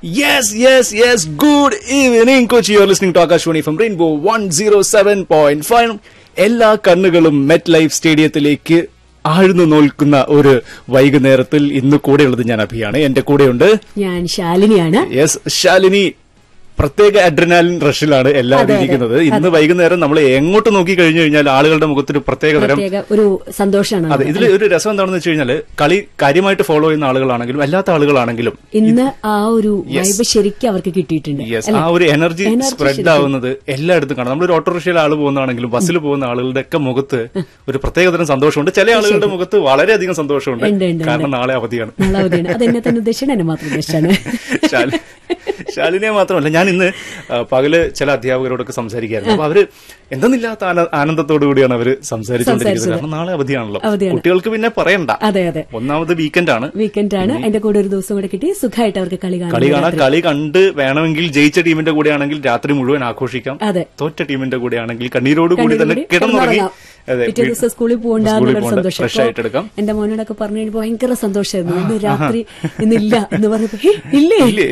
Yes, yes, yes. Good evening, Kochi. You're listening to Akashwani from Rainbow 107.5. എല്ലാ കണ്ണുകളും met life സ്റ്റേഡിയത്തിലേക്ക് ആഴ്ന്നു നോൽക്കുന്ന ഒരു വൈകുന്നേരത്തിൽ ഇന്ന് കൂടെയുള്ളത് ഞാൻ അഭിയാണ് എന്റെ കൂടെയുണ്ട് ഞാൻ ശാലിനിയാണ് യെസ് ശാലിനി പ്രത്യേക അഡ്രിനാലിൻ റഷിലാണ് എല്ലാവരും അതെ, അതെ. ഇരിക്കുന്നത് ഇന്ന് വൈകുന്നേരം നമ്മൾ എങ്ങോട്ട് നോക്കി കഴിഞ്ഞു കഴിഞ്ഞാൽ ആളുകളുടെ മുഖത്തൊരു പ്രത്യേക തരം പ്രത്യേക ഒരു സന്തോഷമാണ് അതെ ഇതിൽ ഒരു രസം എന്താണെന്ന് വെച്ച് കഴിഞ്ഞാൽ കളി കാര്യമായിട്ട് ഫോളോ ചെയ്യുന്ന ആളുകളാണെങ്കിലും അല്ലാത്ത ആളുകളാണെങ്കിലും ഇന്ന് ആ ഒരു Yes. വൈബ് ശരിക്കും അവർക്ക് കിട്ടിയിട്ടുണ്ട് യെസ് അല്ലേ? ആ ഒരു എനർജി Energy സ്പ്രെഡ് ശരിക്കും. ആവുന്നത് എല്ലായിടത്തും കാണാം നമ്മളൊരു ഓട്ടോറിക്ഷയിൽ ആള് പോകുന്നതാണെങ്കിലും ബസ്സിൽ പോകുന്ന ആളുകളുടെ ഒക്കെ മുഖത്ത് ഒരു പ്രത്യേകതരം സന്തോഷമുണ്ട് ചില ആളുകളുടെ മുഖത്ത് വളരെയധികം സന്തോഷമുണ്ട് ഉണ്ട്, ഉണ്ട്, കാരണം നാളെ അവധിയാണ് നാളെ അവധിയാണ് അത് എന്നെ തന്നെ ഉദ്ദേശിച്ചാണ് എന്നെ മാത്രം ഉദ്ദേശിച്ചാണ് ശാലി- ശാലിനെ മാത്രമല്ല ഞാൻ ഇന്ന് ആ, പകല് ചില അധ്യാപകരോടൊക്കെ സംസാരിക്കായിരുന്നു അപ്പൊ അവര് എന്തെന്നില്ലാത്ത ആന- ആനന്ദത്തോടു കൂടിയാണ് അവര് സംസാരിച്ചുകൊണ്ടിരിക്കുന്നത് സംസാരിച്ചത്. കാരണം നാളെ അവധിയാണല്ലോ അവധിയാണ്. കുട്ടികൾക്ക് പിന്നെ പറയണ്ട അതെ അതെ ഒന്നാമത് വീക്കെൻഡ് ആണ് വീക്കെൻഡ് ആണ് എന്റെ കൂടെ ഒരു ദിവസം കൂടെ കിട്ടി സുഖമായിട്ട് അവർക്ക് കളി കാണാം കളി കാണാൻ കളി കണ്ട് വേണമെങ്കിൽ ജയിച്ച ടീമിന്റെ കൂടെ ആണെങ്കിൽ രാത്രി മുഴുവൻ ആഘോഷിക്കാം അതെ തോറ്റ ടീമിന്റെ കൂടെ ആണെങ്കിൽ കണ്ണീരോട് കൂടി കണ്ണീരോട് തന്നെ കൂടി കിടന്നുറങ്ങി കിടന്നുറങ്ങാം. അതെ പിറ്റേ ദിവസം സ്കൂളിൽ പോകണ്ട സ്കൂളിൽ എന്നുള്ളൊരു പോകണ്ട, സന്തോഷം ഫ്രഷ് ആയിട്ട് എടുക്കാം എന്റെ മോനോടൊക്കെ പറഞ്ഞു കഴിഞ്ഞപ്പോ ഭയങ്കര സന്തോഷമായിരുന്നു ഇന്ന് രാത്രി ഇന്നില്ല എന്ന് പറഞ്ഞപ്പോ "ഹേ, ഇല്ലേ ഇല്ലേ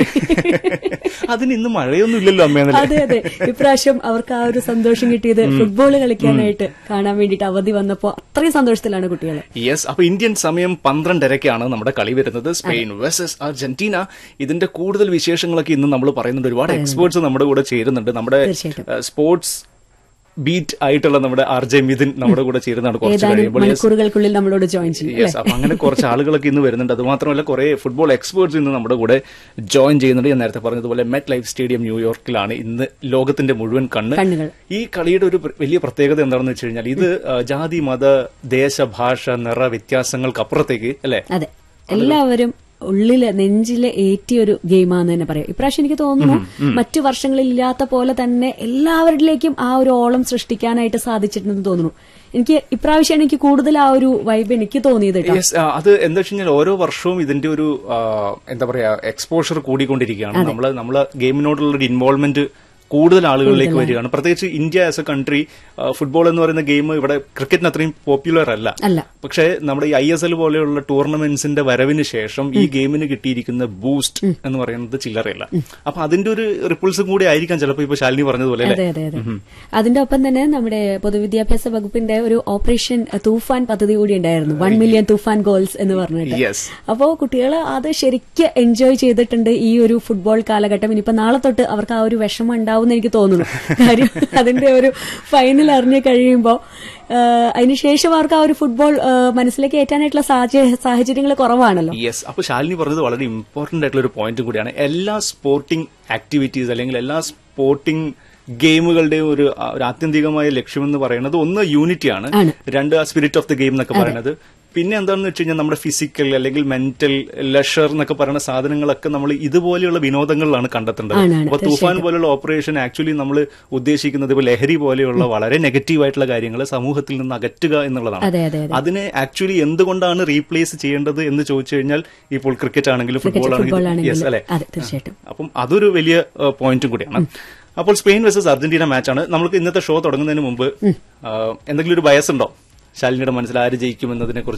അതിന് ഇന്ന് മഴയൊന്നും ഇല്ലല്ലോ അമ്മയെന്നല്ലേ അതെ അതെ ഇപ്രാവശ്യം അവർക്ക് ആ ഒരു സന്തോഷം കിട്ടിയത് ഫുട്ബോൾ കളിക്കാനായിട്ട് കാണാൻ വേണ്ടിയിട്ട് അവധി വന്നപ്പോ അത്രയും സന്തോഷത്തിലാണ് കുട്ടികൾ യെസ് അപ്പൊ ഇന്ത്യൻ സമയം പന്ത്രണ്ടരക്കാണ് നമ്മുടെ കളി വരുന്നത് സ്പെയിൻ വേഴ്സസ് അർജന്റീന ഇതിന്റെ കൂടുതൽ വിശേഷങ്ങളൊക്കെ ഇന്ന് നമ്മൾ പറയുന്നുണ്ട് ഒരുപാട് എക്സ്പേർട്സ് നമ്മുടെ കൂടെ ചേരുന്നുണ്ട് നമ്മുടെ തീർച്ചയായിട്ടും. സ്പോർട്സ് ബീറ്റ് ആയിട്ടുള്ള നമ്മുടെ ആർ ജെ മിഥുൻ നമ്മുടെ കൂടെ ചേരുന്നതാണ് കുറച്ച് ഏതാനും കഴിയുമ്പോൾ Yes. മണിക്കൂറുകൾക്കുള്ളിൽ നമ്മളോട് ജോയിൻ ചെയ്യും യെസ് അപ്പൊ അങ്ങനെ കുറച്ച് ആളുകളൊക്കെ ഇന്ന് വരുന്നുണ്ട് അത് മാത്രമല്ല കുറെ ഫുട്ബോൾ എക്സ്പേർട്സ് ഇന്ന് നമ്മുടെ കൂടെ ജോയിൻ ചെയ്യുന്നുണ്ട് ഞാൻ നേരത്തെ പറഞ്ഞതുപോലെ മെറ്റ് ലൈഫ് സ്റ്റേഡിയം ന്യൂയോർക്കിലാണ് ഇന്ന് ലോകത്തിന്റെ മുഴുവൻ കണ്ണ് കണ്ണുകൾ ഈ കളിയുടെ ഒരു പ്ര- വലിയ പ്രത്യേകത എന്താണെന്ന് വെച്ച് കഴിഞ്ഞാൽ ഇത് ആ, ജാതി മത ദേശ ഭാഷ നിറ വ്യത്യാസങ്ങൾക്കപ്പുറത്തേക്ക് അല്ലെ അതെ എല്ലാവരും ഉള്ളില് നെഞ്ചില് ഏറ്റിയ ഒരു ഗെയിമാന്ന് തന്നെ പറയാം ഇപ്രാവശ്യം എനിക്ക് തോന്നുന്നു മറ്റു വർഷങ്ങളിൽ ഇല്ലാത്ത പോലെ തന്നെ എല്ലാവരിലേക്കും ആ ഒരു ഓളം സൃഷ്ടിക്കാനായിട്ട് സാധിച്ചിട്ടുണ്ടെന്ന് തോന്നുന്നു എനിക്ക് ഇപ്രാവശ്യം എനിക്ക് കൂടുതൽ ആ ഒരു വൈബ് എനിക്ക് തോന്നിയത് കേട്ടോ യെസ് അത് എന്താ വെച്ച് കഴിഞ്ഞാൽ ഓരോ വർഷവും ഇതിന്റെ ഒരു ആ, എന്താ പറയാ എക്സ്പോഷർ കൂടിക്കൊണ്ടിരിക്കുകയാണ് നമ്മള് നമ്മളെ ഗെയിമിനോടുള്ള ഒരു ഇൻവോൾവ്മെന്റ് കൂടുതൽ ആളുകളിലേക്ക് വരികയാണ് പ്രത്യേകിച്ച് India as a country football എന്ന് പറയുന്ന ഗെയിം ഇവിടെ ക്രിക്കറ്റിന് അത്രയും പോപ്പുലർ അല്ല അല്ല പക്ഷേ നമ്മുടെ ഈ ഐ എസ് എൽ പോലെയുള്ള ടൂർണമെന്റ്സിന്റെ വരവിന് ശേഷം ഈ ഗെയിമിന് കിട്ടിയിരിക്കുന്ന ബൂസ്റ്റ് എന്ന് പറയുന്നത് ചില്ലറയല്ല അപ്പൊ അതിന്റെ ഒരു റിപ്പിൾസും കൂടി ആയിരിക്കാം ചിലപ്പോൾ ഇപ്പൊ ശാലിനി പറഞ്ഞതുപോലെ അല്ലെ അതെ അതെ അതെ അതിന്റെ ഒപ്പം തന്നെ നമ്മുടെ പൊതുവിദ്യാഭ്യാസ വകുപ്പിന്റെ ഒരു ഓപ്പറേഷൻ തൂഫാൻ പദ്ധതി കൂടി ഉണ്ടായിരുന്നു വൺ മില്യൺ തൂഫാൻ ഗോൾസ് എന്ന് പറഞ്ഞിട്ട് യെസ് അപ്പോ കുട്ടികൾ അത് ശരിക്കും എൻജോയ് ചെയ്തിട്ടുണ്ട് ഈ ഒരു ഫുട്ബോൾ കാലഘട്ടം ഇനിയിപ്പോ നാളെ തൊട്ട് അവർക്ക് ആ ഒരു വിഷമം ഉണ്ടാവും എനിക്ക് തോന്നുന്നു കാര്യം അതിന്റെ ഒരു ഫൈനൽ അറിഞ്ഞു കഴിയുമ്പോൾ അതിനുശേഷം അവർക്ക് ആ ഒരു ഫുട്ബോൾ ആ, മനസ്സിലേക്ക് ഏറ്റാനായിട്ടുള്ള സാഹചര്യങ്ങൾ കുറവാണല്ലോ യെസ് അപ്പൊ ശാലിനി പറഞ്ഞത് വളരെ ഇമ്പോർട്ടന്റ് ആയിട്ടുള്ള ഒരു പോയിന്റ് കൂടിയാണ് എല്ലാ സ്പോർട്ടിംഗ് ആക്ടിവിറ്റീസ് അല്ലെങ്കിൽ എല്ലാ സ്പോർട്ടിംഗ് ഗെയിമുകളുടെയും ഒരു ആ, ഒരു ആത്യന്തികമായ ലക്ഷ്യമെന്ന് പറയുന്നത് ഒന്ന് യൂണിറ്റിയാണ് ആണ്. രണ്ട് സ്പിരിറ്റ് ഓഫ് ദി ഗെയിം എന്നൊക്കെ പറയുന്നത് പിന്നെ എന്താണെന്ന് വെച്ച് കഴിഞ്ഞാൽ നമ്മുടെ ഫിസിക്കൽ അല്ലെങ്കിൽ മെന്റൽ ലഷർ എന്നൊക്കെ പറയുന്ന സാധനങ്ങളൊക്കെ നമ്മൾ ഇതുപോലെയുള്ള വിനോദങ്ങളിലാണ് കണ്ടെത്തേണ്ടത് ആണ്, ആണ്, അപ്പൊ തൂഫാൻ പോലുള്ള ഓപ്പറേഷൻ ആക്ച്വലി നമ്മൾ ഉദ്ദേശിക്കുന്നത് ഇപ്പൊ ലഹരി പോലെയുള്ള വളരെ നെഗറ്റീവ് ആയിട്ടുള്ള കാര്യങ്ങൾ സമൂഹത്തിൽ നിന്ന് അകറ്റുക എന്നുള്ളതാണ് അതെ അതെ അതെ അതിനെ ആക്ച്വലി എന്തുകൊണ്ടാണ് റീപ്ലേസ് ചെയ്യേണ്ടത് എന്ന് ചോദിച്ചു കഴിഞ്ഞാൽ ഇപ്പോൾ ക്രിക്കറ്റ് ആണെങ്കിലും ഫുട്ബോൾ ഫുട്ബോൾ ആണെങ്കിലും ആണെങ്കിൽ യെസ് അല്ലെ അതെ തീർച്ചയായിട്ടും അപ്പം അതൊരു വലിയ പോയിന്റും കൂടിയാണ് അപ്പോൾ സ്പെയിൻ വേഴ്സസ് അർജന്റീന മാച്ചാണ് നമുക്ക് ഇന്നത്തെ ഷോ തുടങ്ങുന്നതിന് മുമ്പ് ആ, എന്തെങ്കിലും ഒരു ബയസ് ഉണ്ടോ ശാലിനിയുടെ മനസ്സിൽ ആര് ജയിക്കുമെന്നതിനെ കുറിച്ച്